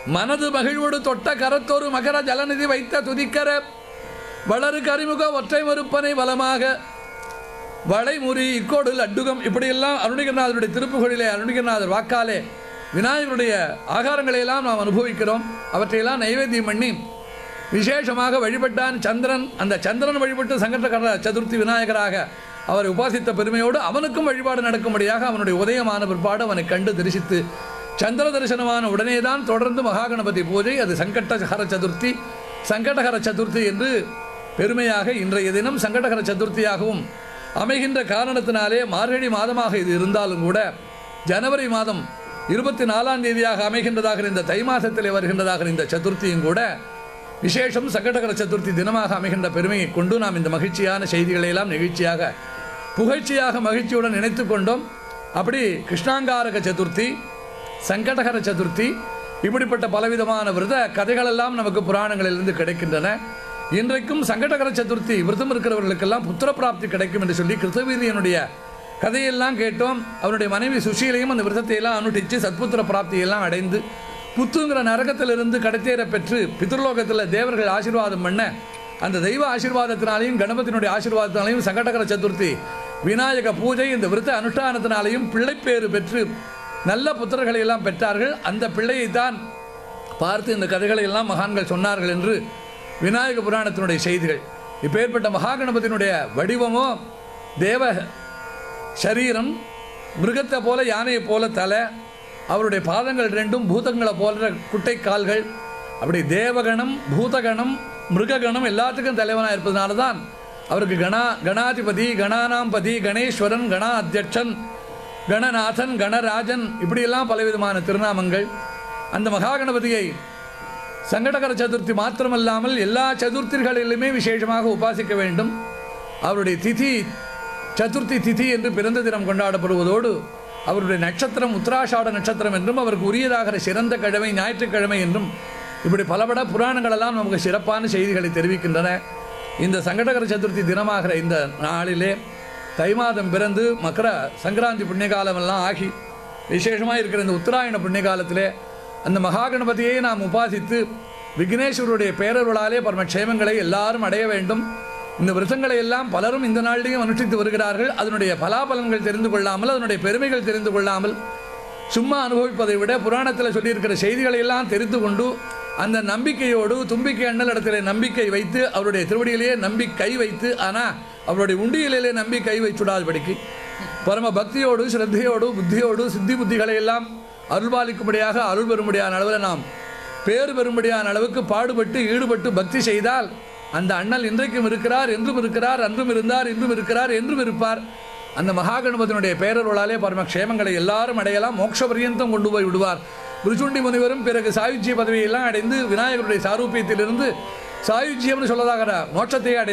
மனது மகிழ்வோடு தொட்ட கரத்தொரு மகர ஜலநிதி வைத்த துதிக்கர வளரு கரிமுக ஒற்றை மறுப்பனை வளமாக வளைமுறி இக்கோடு லட்டுகம் இப்படியெல்லாம் அருணிகநாதருடைய திருப்புகளிலே அருணிகநாதர் வாக்காலே விநாயகருடைய ஆகாரங்களை எல்லாம் நாம் அனுபவிக்கிறோம் அவற்றையெல்லாம் நைவேத்தியம் பண்ணி விசேஷமாக வழிபட்டான் சந்திரன் அந்த சந்திரன் வழிபட்டு சங்கடகர சதுர்த்தி விநாயகராக அவரை உபாசித்த பெருமையோடு அவனுக்கும் வழிபாடு நடக்கும்படியாக அவனுடைய உதயமான பிற்பாடு அவனை கண்டு தரிசித்து சந்திர தரிசனமான உடனேதான் தொடர்ந்து மகாகணபதி பூஜை அது சங்கடஹர சதுர்த்தி சங்கடஹர சதுர்த்தி என்று பெருமையாக இன்றைய தினம் சங்கடகர சதுர்த்தியாகவும் அமைகின்ற காரணத்தினாலே மார்கழி மாதமாக இது இருந்தாலும் கூட ஜனவரி மாதம் இருபத்தி நாலாம் தேதியாக அமைகின்றதாக இந்த தை மாதத்திலே வருகின்றதாக இந்த சதுர்த்தியும் கூட விசேஷம் சங்கடகர சதுர்த்தி தினமாக அமைகின்ற பெருமையை கொண்டு நாம் இந்த மகிழ்ச்சியான செய்திகளை எல்லாம் நிகழ்ச்சியாக புகழ்ச்சியாக மகிழ்ச்சியுடன் நினைத்து கொண்டோம் அப்படி கிருஷ்ணாங்காரக சதுர்த்தி சங்கடகர சதுர்த்தி இப்படிப்பட்ட பலவிதமான விரத கதைகளெல்லாம் நமக்கு புராணங்களிலிருந்து கிடைக்கின்றன இன்றைக்கும் சங்கடகர சதுர்த்தி விரதம் இருக்கிறவர்களுக்கெல்லாம் புத்திர பிராப்தி கிடைக்கும் என்று சொல்லி கிருத்தவீரியனுடைய கதையெல்லாம் கேட்டோம் அவருடைய மனைவி சுஷீலையும் அந்த விரதத்தை எல்லாம் அனுஷ்டித்து சத்புத்திர பிராப்தியெல்லாம் அடைந்து புத்துங்கிற நரகத்திலிருந்து கடத்தேற பெற்று பித்ருலோகத்தில் தேவர்கள் ஆசீர்வாதம் பண்ண அந்த தெய்வ ஆசீர்வாதத்தினாலையும் கணபதியினுடைய ஆசீர்வாதத்தினாலையும் சங்கடகர சதுர்த்தி விநாயக பூஜை இந்த விரத அனுஷ்டானத்தினாலையும் பிள்ளைப்பேறு பெற்று நல்ல புத்திரர்களை எல்லாம் பெற்றார்கள் அந்த பிள்ளையைத்தான் பார்த்து இந்த கதைகளை எல்லாம் மகான்கள் சொன்னார்கள் என்று விநாயக புராணத்தினுடைய செய்திகள் இப்பேற்பட்ட மகாகணபதியினுடைய வடிவமோ தேவ சரீரம் மிருகத்தை போல யானையை போல தலை அவருடைய பாதங்கள் ரெண்டும் பூதங்களை போல குட்டை கால்கள் அப்படி தேவகணம் பூதகணம் மிருககணம் எல்லாத்துக்கும் தலைவனாக இருப்பதனால தான் அவருக்கு கணா கணாதிபதி கணானாம்பதி கணேஸ்வரன் கணா அத்தியட்சன் கணநாதன் கணராஜன் இப்படியெல்லாம் பலவிதமான திருநாமங்கள் அந்த மகாகணபதியை சங்கடகர சதுர்த்தி மாத்திரமல்லாமல் எல்லா சதுர்த்திகளிலுமே விசேஷமாக உபாசிக்க வேண்டும் அவருடைய திதி சதுர்த்தி திதி என்று பிறந்த தினம் கொண்டாடப்படுவதோடு அவருடைய நட்சத்திரம் உத்தராஷாட நட்சத்திரம் என்றும் அவருக்கு உரியதாகிற சிறந்த கிழமை ஞாயிற்றுக்கிழமை என்றும் இப்படி பலபட புராணங்களெல்லாம் நமக்கு சிறப்பான செய்திகளை தெரிவிக்கின்றன இந்த சங்கடகர சதுர்த்தி தினமாகிற இந்த நாளிலே தை மாதம் பிறந்து மக்கர சங்கராந்தி புண்ணியகாலமெல்லாம் ஆகி விசேஷமாக இருக்கிற இந்த உத்தராயண புண்ணியகாலத்திலே அந்த மகாகணபதியை நாம் உபாசித்து விக்னேஸ்வருடைய பேரருளாலே பரமக்ஷேமங்களை எல்லாரும் அடைய வேண்டும் இந்த விரதங்களை எல்லாம் பலரும் இந்த நாளிலேயும் அனுஷ்டித்து வருகிறார்கள் அதனுடைய பலாபலன்கள் தெரிந்து கொள்ளாமல் அதனுடைய பெருமைகள் தெரிந்து கொள்ளாமல் சும்மா அனுபவிப்பதை விட புராணத்தில் சொல்லியிருக்கிற செய்திகளை எல்லாம் தெரிந்து கொண்டு அந்த நம்பிக்கையோடு தும்பிக்கை அண்ணல் இடத்திலே நம்பிக்கை வைத்து அவருடைய திருவடியிலேயே நம்பி கை வைத்து ஆனால் அவருடைய உண்டியலிலே நம்பி கை வைச்சுடாதபடிக்கு பரம பக்தியோடு ஸ்ரத்தையோடு புத்தியோடு சித்தி புத்திகளை எல்லாம் அருள்பாலிக்கும்படியாக அருள் பெறும்படியான அளவில் நாம் பேறு பெறும்படியான அளவுக்கு பாடுபட்டு ஈடுபட்டு பக்தி செய்தால் அந்த அண்ணல் இன்றைக்கும் இருக்கிறார் என்றும் இருக்கிறார் அன்றும் இருந்தார் இன்றும் இருக்கிறார் என்றும் இருப்பார் அந்த மகாகணபதியினுடைய பேரருளாலே பரம க்ஷேமங்களை எல்லாரும் அடையலாம் மோட்ச பரியந்தம் கொண்டு போய் விடுவார் ருச்சுண்டி முனிவரும் பிறகு சாயுஜ்ய பதவியெல்லாம் அடைந்து விநாயகருடைய சாரூபியத்திலிருந்து சாயுஜ்யம்னு சொல்லதாகிற மோட்சத்தை அடை